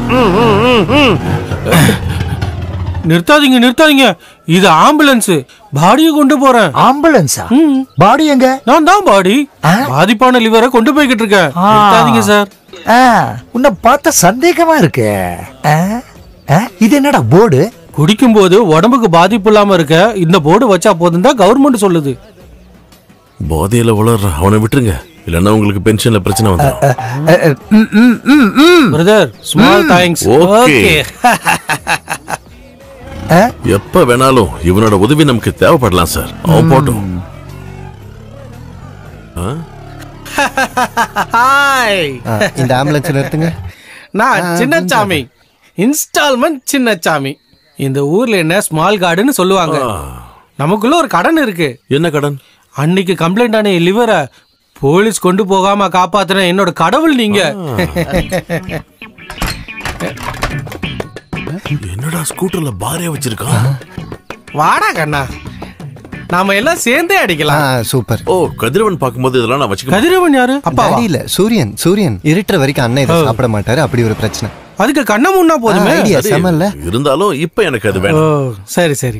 ம், ம், ம், ம். நிறுத்தாதீங்க நிறுத்தாதீங்க இது ஆம்புலன்ஸ் பாடியை கொண்டு போறேன் ஆம்புலன்ஸா ம். பாடி எங்க நான் தான் பாடி பாதிப்பான லிவரை கொண்டு போய்கிட்டு இருக்கேன் ஆ. நிறுத்தாதீங்க சார் ஆ, உன்னை பார்த்த சந்தேகமா இருக்கு ஆ? ஆ, இது என்னடா போர்டு குடிக்கும்போது உடம்புக்கு பாதிப்பு இல்லாம இருக்க இந்த போர்டு வச்சா போதும் தான் கவர்மெண்ட் சொல்லுது போதையில வளர்ற அவனை விட்டுருங்க இல்லைன்னா உங்களுக்கு பென்ஷன்ல பிரச்சனை வந்துடும் brother small thanks okay okay எப்ப வேணாலும் இவனோட உதவி நமக்கு தேவைப்படலாம் சார் அவன் போட்டும் ஆ? ஹாய் இந்த ஆம்புலன்ஸ் நிறுத்துங்க நான் சின்னச்சாமி இன்ஸ்டால்மெண்ட் சின்னச்சாமி இந்த ஊர்ல என்ன ஸ்மால் கார்டுன்னு சொல்லுவாங்க ஆ. நமக்குள்ள ஒரு கடன் இருக்கு என்ன கடன் அன்னைக்கு கம்ப்ளைண்ட் ஆன லிவரை போலீஸ் கொண்டு போகாம காப்பாத்துன என்னோட கடவுள் நீங்க என்னடா ஸ்கூட்டர்ல பாரே வச்சிருக்கான் வாடா கண்ணா நாம எல்லாம் சேர்ந்தே ஆ அடிக்கலாம் சூப்பர் ஓ கதிரவன் பார்க்கும்போது இதெல்லாம் நான் வச்சுக்க கதிரவன் யாரு அப்பா டாடி இல்ல சூரியன் சூரியன் இருட்டுற வரைக்கும் அண்ணன் இதை சாப்பிட மாட்டாரு அப்படி ஒரு பிரச்சனை அதுக்கு கண்ண முன்னா போதுமே ஐடியா செமல்ல இருந்தாலும் இப்ப எனக்கு அது ஓ வேணும் சரி சரி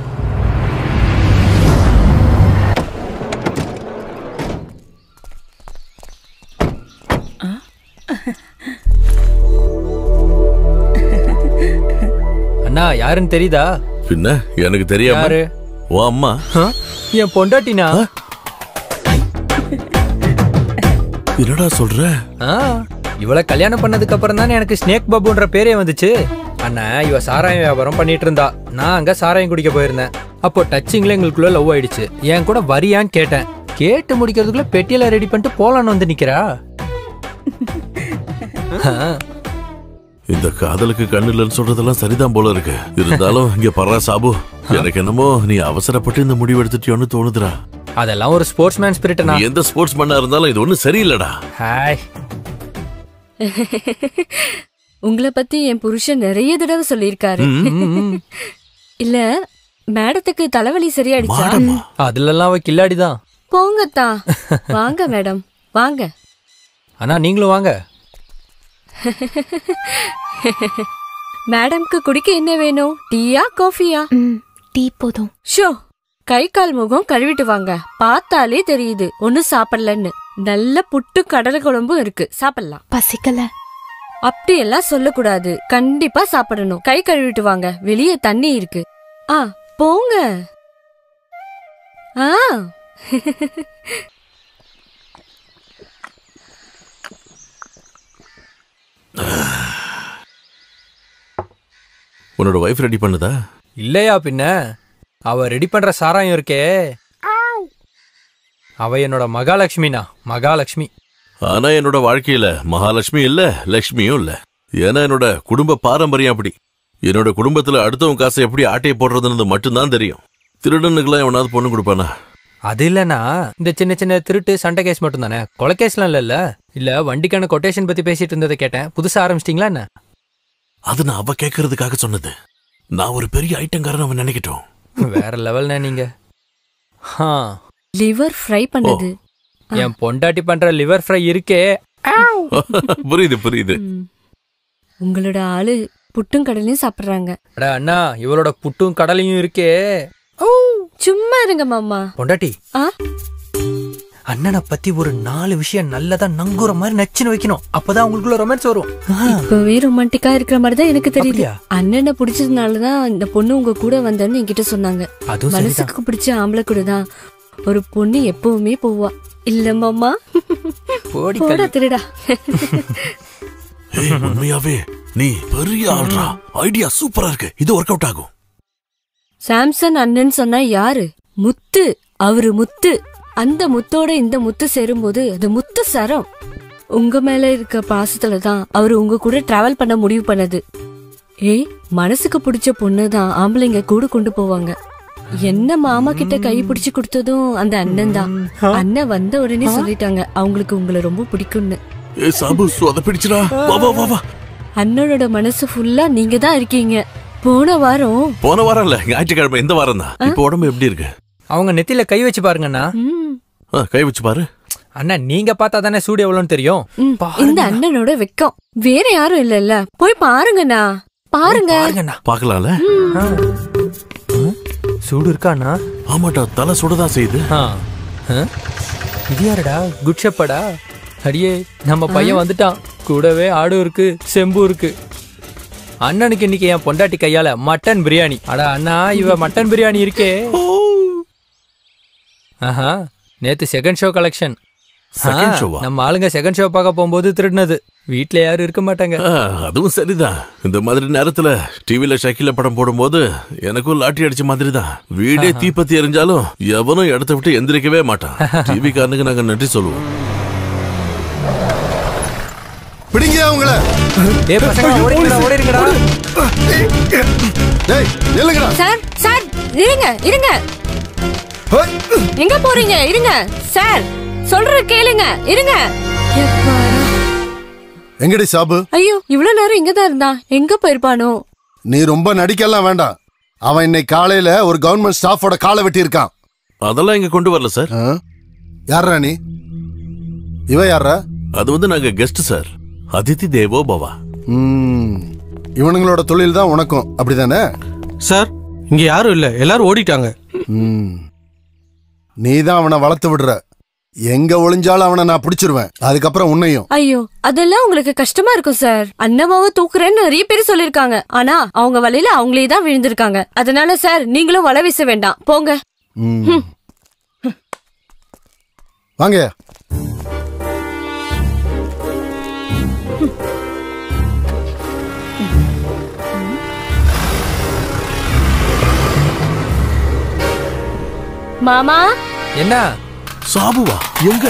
அண்ணா யாருன்னு தெரியுதா பின்ன எனக்கு தெரியாம யாரு ஓ அம்மா என் பொண்டாட்டினா என்னடா சொல்ற ஆ, இவள கல்யாணம் பண்ணதுக்கு அப்புறம் தானே எனக்கு ஸ்னேக் பாபுன்ற பேரே வந்துச்சு அண்ணா இவ சாராயம் வியாபாரம் பண்ணிட்டு இருந்தா நான் அங்க சாராயம் குடிக்க போயிருந்தேன் அப்போ டச்சிங்ல எங்களுக்குள்ள லவ் ஆயிடுச்சு என் கூட வரியான்னு கேட்டேன் கேட்டு முடிக்கிறதுக்குள்ள பெட்டியில ரெடி பண்ணிட்டு போலான்னு வந்து நிக்கிறா ஆ, இந்த காதலுக்கு கண்ணு இல்லைன்னு சொல்றதெல்லாம் சரிதான் போல இருக்கு இருந்தாலும் இங்க பர்றா சாபு எனக்கு என்னமோ நீ அவசரப்பட்டு இந்த முடிவு எடுத்துட்டியோன்னு தோணுதுடா அதெல்லாம் ஒரு ஸ்போர்ட்ஸ் மேன் நீ ஸ்பிரிட்னா எந்த ஸ்போர்ட்ஸ் மேனா இருந்தாலும் இது ஒண்ணும் சரியில்லடா ஹாய் உங்களை பத்தி என் புருஷன் நிறைய தடவை சொல்லியிருக்காரு இல்ல மேடத்துக்கு தலைவலி சரியாயிடுச்சா மாடமா அதுலலாம் அவ கில்லாடிதான் போங்கத்தா வாங்க மேடம் வாங்க அண்ணா நீங்களும் வாங்க மேடம்க்கு குடிக்க என்ன வேணும் டீயா காஃபியா ம் டீ போதும் ஷோ கை கால் முகம் கழுவிட்டு வாங்க பார்த்தாலே தெரியுது ஒன்னும் சாப்பிடலன்னு நல்ல புட்டு கடலை குழம்பும் இருக்கு சாப்பிடலாம் பசிக்கல அப்படியெல்லாம் சொல்லக்கூடாது கண்டிப்பா சாப்பிடணும் கை கழுவிட்டு வாங்க வெளியே தண்ணி இருக்கு ஆ போங்க ஆ உன்னோட வைஃப் ரெடி பண்ணுதா இல்லையா பின்ன அவ ரெடி பண்ற சாராயம் இருக்கே அவ என்னோட மகாலட்சுமினா மகாலட்சுமி ஆனா என்னோட வாழ்க்கையில மகாலட்சுமி இல்ல லட்சுமியும் இல்ல ஏன்னா என்னோட குடும்ப பாரம்பரியம் அப்படி என்னோட குடும்பத்துல அடுத்தவன் காசை எப்படி ஆட்டையை போடுறதுன்னு மட்டும்தான் தெரியும் திருடனுக்குலாம் எவனாவது பொண்ணு கொடுப்பானா அது இல்லனா இந்த சின்ன சின்ன திருட்டு சண்டை கேஸ் மட்டும் தானே கொலை கேஸ்லாம் இல்லல்ல இல்ல வண்டிக்கான கொட்டேஷன் பத்தி பேசிட்டு இருந்ததை கேட்டேன் புதுசா ஆரம்பிச்சிட்டீங்களா என்ன அது நான் அவ கேட்கறதுக்காக சொன்னது நான் ஒரு பெரிய ஐட்டங்காரன் அவன் நினைக்கட்டும் வேற லெவல்னா நீங்க ஹா லிவர் ஃப்ரை பண்ணது என் பொண்டாட்டி பண்ற லிவர் ஃப்ரை இருக்கே புரியுது புரியுது ம். உங்களோட ஆளு புட்டும் கடலையும் சாப்பிடுறாங்க அட அண்ணா இவளோட புட்டும் கடலையும் இருக்கே சும்மா இருங்க மாமா பொண்டாட்டி ஆ அண்ணனை பத்தி ஒரு நாலு விஷயம் நல்லதா நங்குற மாதிரி நச்சுன்னு வைக்கணும் அப்பதான் உங்களுக்குள்ள ரொமான்ஸ் வரும் இப்பவே ரொமான்டிக்கா இருக்கிற மாதிரி தான் எனக்கு தெரியுது அப்படியா? அண்ணனை பிடிச்சதுனாலதான் இந்த பொண்ணு உங்க கூட வந்தேன்னு என்கிட்ட சொன்னாங்க அதுவும் சரிதான் மனசுக்கு பிடிச்ச ஆம்பளை கூட தான் ஒரு பொண்ணு எப்பவுமே போவா இல்ல மாமா போடி போடா கள்ளி. திருடா ஏய், உண்மையாவே நீ பெரிய ஆள்றா ஐடியா சூப்பரா இருக்கு இது ஒர்க் அவுட் ஆகும் சாம்சன் அண்ணன் சொன்னா யாரு முத்து அவரு முத்து அந்த முத்தோட இந்த முத்து சேரும்போது அது முத்து சரம் உங்க மேல இருக்க பாசத்துல தான் அவரு உங்க கூட டிராவல் பண்ண முடிவு பண்ணது ஏய் மனசுக்கு பிடிச்ச பொண்ணு தான் ஆம்பளைங்க கூட கொண்டு போவாங்க என்ன மாமா கிட்ட கை பிடிச்சு கொடுத்ததும் அந்த அண்ணன் தான் அண்ணன் வந்த உடனே சொல்லிட்டாங்க அவங்களுக்கு உங்களை ரொம்ப பிடிக்கும்னு ஏ சாபு சொதப்பிடிச்சுடா வா வா வா வா அண்ணனோட மனசு ஃபுல்லா நீங்க தான் இருக்கீங்க போன வாரம் போன வாரம் இல்ல ஞாயிற்றுக்கிழமை இந்த வாரம் தான் இப்ப உடம்பு எப்படி இருக்கு அவங்க நெத்தியில கை வச்சு பாருங்கண்ணா ம், ஆ, கை வச்சு பாரு அண்ணா நீங்க பார்த்தா தானே சூடு எவ்வளோன்னு தெரியும் ம், இந்த அண்ணனோட வெக்கம் வேற யாரும் இல்லல்ல போய் பாருங்கண்ணா பாருங்க பாருங்கண்ணா பார்க்கலாம்ல ஆ. ஆ, சூடு இருக்காண்ணா ஆமாட்டா தலை சுடதான் செய்யுது ஆ. ஆ? இது யாருடா குட் ஷெப்படா அடியே நம்ம பையன் வந்துட்டான் கூடவே ஆடும் இருக்கு செம்பு இருக்கு அண்ணனுக்கு இன்னைக்கு என் பொண்டாட்டி கையால மட்டன் பிரியாணி அடா அண்ணா இவ மட்டன் பிரியாணி இருக்கே ஆஹா நேத்து செகண்ட் ஷோ கலெக்ஷன் Second show-வா? நம்ம ஆளுங்க செகண்ட் ஷோ பார்க்க போகும்போது திருடினது வீட்ல யாரும் இருக்க மாட்டாங்க ஆ, அதுவும் சரிதான் இந்த மாதிரி நேரத்துல டிவில ஷக்கில படம் போடும்போது எனக்கும் லாட்டி அடிச்ச மாதிரி தான் வீடே தீப்பத்தி எரிஞ்சாலும் எவனும் இடத்த விட்டு எந்திரிக்கவே மாட்டான் டிவி காரனுக்கு நாங்க நன்றி சொல்லுவோம் பிடிங்க அவங்கள டேய் பசங்க ஓடிங்கடா ஓடிங்கடா டேய் நில்லுங்கடா சார் சார் இருங்க இருங்க ஹோய். எங்க போறீங்க இருங்க சார் சொல்ற கேளுங்க இருங்க எப்பாடா. எங்கடி சாபு ஐயோ இவ்வளவு நேரம் இங்கதான் இருந்தான் எங்க போயிருப்பானோ நீ ரொம்ப நடிக்கலாம் வேண்டாம் அவன் இன்னைக்கு காலையில ஒரு கவர்மெண்ட் ஸ்டாஃபோட காலை வெட்டி இருக்கான் அதெல்லாம் இங்க கொண்டு வரல சார் யாரா நீ இவ யாரா அது வந்து நாங்க கெஸ்ட் சார் அதிதி தேவோ பவா ம், இவனுங்களோட தொழில் தான் உனக்கும் அப்படிதானே சார் இங்க யாரும் இல்ல எல்லாரும் ஓடிட்டாங்க நீ தான் அவனை வளர்த்து விடுற எங்க ஒளிஞ்சாலும் அவனை நான் பிடிச்சிருவேன் அதுக்கப்புறம் உன்னையும் ஐயோ அதெல்லாம் உங்களுக்கு கஷ்டமா இருக்கும் சார் அண்ணமாவை தூக்குறேன்னு நிறைய பேர் சொல்லிருக்காங்க ஆனா அவங்க வலையில அவங்களே தான் விழுந்திருக்காங்க அதனால சார் நீங்களும் வலை வீச வேண்டாம் போங்க ம். வாங்க மாமா என்ன சாபுவா எங்க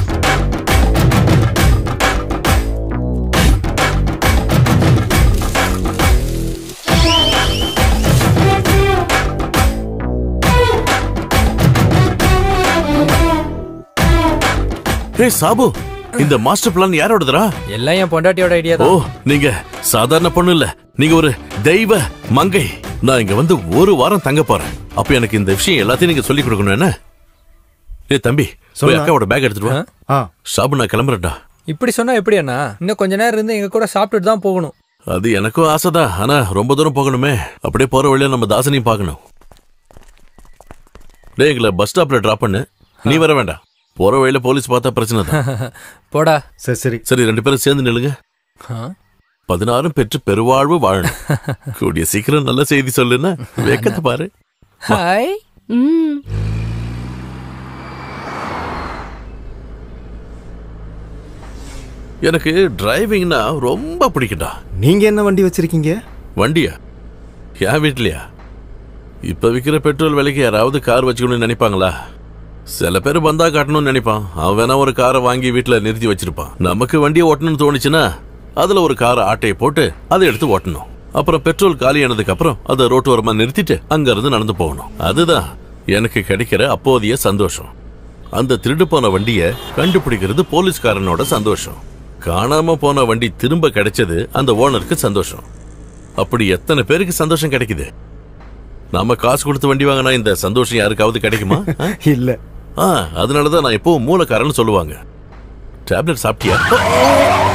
ஏய் சாபு இந்த மாஸ்டர் பிளான் யாரோடதுடா எல்லாம் என் பொண்டாட்டியோட ஐடியா ஓ தான் நீங்க சாதாரண பொண்ணு இல்ல நீங்க ஒரு தெய்வ மங்கை நான் இங்க வந்து ஒரு வாரம் தங்க போறேன் அப்ப எனக்கு இந்த விஷயம் எல்லாத்தையும் நீங்க சொல்லி கொடுக்கணும் என்ன ஏய் தம்பி போய் அக்காவோட பேக் எடுத்துட்டு வா ஆ சாபு நான் கிளம்புறேன்டா இப்படி சொன்னா எப்படி அண்ணா இன்னும் கொஞ்ச நேரம் இருந்து எங்க கூட சாப்பிட்டுட்டு தான் போகணும் அது எனக்கும் ஆசைதான் ஆனா ரொம்ப தூரம் போகணுமே அப்படியே போற வழியா நம்ம தாசனையும் பார்க்கணும் டேய் எங்களை பஸ் ஸ்டாப்ல டிராப் பண்ணு நீ வர வேண்டாம் போற வழியில போலீஸ் பார்த்தா பிரச்சனை தான் போடா சரி சரி சரி ரெண்டு பேரும் சேர்ந்து நில்லுங்க ஆ? பதினாறும் பெற்று பெருவாழ்வு வாழணும் கூடிய சீக்கிரம் நல்ல செய்தி சொல்லுன்னா வெக்கத்தை பாரு ஹாய் ம் எனக்கு டிரைவிங்னா ரொம்ப பிடிக்கும்டா நீங்க என்ன வண்டி வச்சிருக்கீங்க வண்டியா என் வீட்லயா இப்ப விக்கிற பெட்ரோல் விலைக்கு யாராவது கார் வச்சுக்கணும்னு நினைப்பாங்களா சில பேர் பந்தா காட்டணும்னு நினைப்பான் அவன் வேணா ஒரு காரை வாங்கி வீட்டுல நிறுத்தி வச்சிருப்பான் நமக்கு வண்டியை ஓட்டணும்னு தோணுச்சுன்னா அதுல ஒரு காரை ஆட்டையை போட்டு அதை எடுத்து ஓட்டணும் அப்புறம் பெட்ரோல் காலி ஆனதுக்கு அப்புறம் அதை ரோட்டோரமா நிறுத்திட்டு அங்க இருந்து நடந்து போகணும் அதுதான் எனக்கு கிடைக்கிற அப்போதைய சந்தோஷம் அந்த திருடு போன வண்டியை கண்டுபிடிக்கிறது போலீஸ்காரனோட சந்தோஷம் காணாம போன வண்டி திரும்ப கிடைச்சது அந்த ஓனருக்கு சந்தோஷம் அப்படி எத்தனை பேருக்கு சந்தோஷம் கிடைக்குது நாம காசு கொடுத்து வண்டி வாங்கினா இந்த சந்தோஷம் யாருக்காவது கிடைக்குமா ஆ? இல்ல ஆ அதனாலதான் நான் எப்பவும் மூலக்காரன்னு சொல்லுவாங்க டேப்லெட் சாப்பிட்டியா